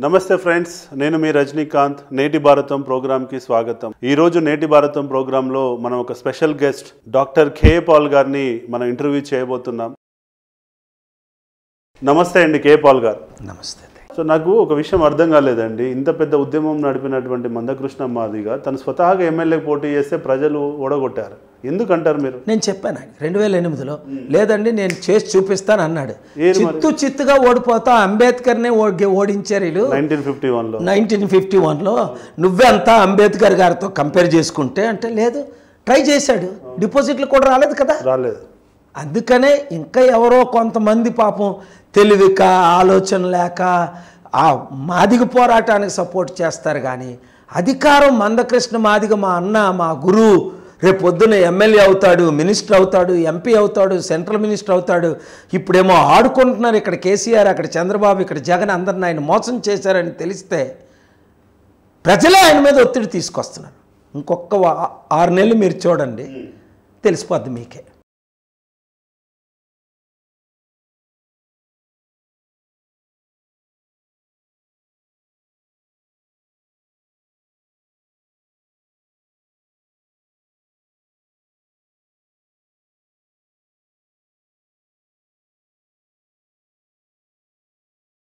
నమస్తే ఫ్రెండ్స్ నేను మీ రజనీకాంత్ నేటి భారతం ప్రోగ్రామ్కి స్వాగతం ఈ రోజు నేటి భారతం ప్రోగ్రాంలో మనం ఒక special guest doctor K Paul గారిని మనం ఇంటర్వ్యూ చేయబోతున్నాం నమస్తే అండి కే పాల్ గారు నమస్తే సో నాకు ఒక విషయం అర్థం కాలేదండి ఇంత పెద్ద ఉద్యమం నడిపినటువంటి మందకృష్ణ మాదిగా తను స్వతహాగా ఎమ్మెల్యే పోటీ చేస్తే ప్రజలు ఓడగొట్టారు ఎందుకంటారు మీరు నేను చెప్పాను ఆయన రెండు వేల ఎనిమిదిలో లేదండి నేను చేసి చూపిస్తాను అన్నాడు ఏది మరి? చిత్తు చిత్తుగా ఓడిపోతా అంబేద్కర్నే ఓ- ఓడించారు వీళ్ళు నైన్టీన్ ఫిఫ్టీ వన్లో నైన్టీన్ ఫిఫ్టీ వన్లో నువ్వే అంతా అంబేద్కర్ గారితో కంపేర్ చేసుకుంటే అంటే లేదు ట్రై చేశాడు డిపాజిట్లు కూడా రాలేదు కదా రాలేదు అందుకనే ఇంకా ఎవరో కొంతమంది పాపం తెలివిక ఆలోచన లేక ఆ మాదిగ పోరాటానికి సపోర్ట్ చేస్తారు కానీ అధికారం మందకృష్ణ మాదిగ మా అన్న మా గురువు రేపు పొద్దున్న ఎమ్మెల్యే అవుతాడు మినిస్టర్ అవుతాడు ఎంపీ అవుతాడు సెంట్రల్ మినిస్టర్ అవుతాడు ఇప్పుడేమో ఆడుకుంటున్నారు ఇక్కడ కేసీఆర్ అక్కడ చంద్రబాబు ఇక్కడ జగన్ అందరిని ఆయన మోసం చేశారని తెలిస్తే ప్రజలే ఆయన మీద ఒత్తిడి తీసుకొస్తున్నారు ఇంకొక వా- ఆరు నెలలు మీరు చూడండి తెలిసిపోద్ది మీకే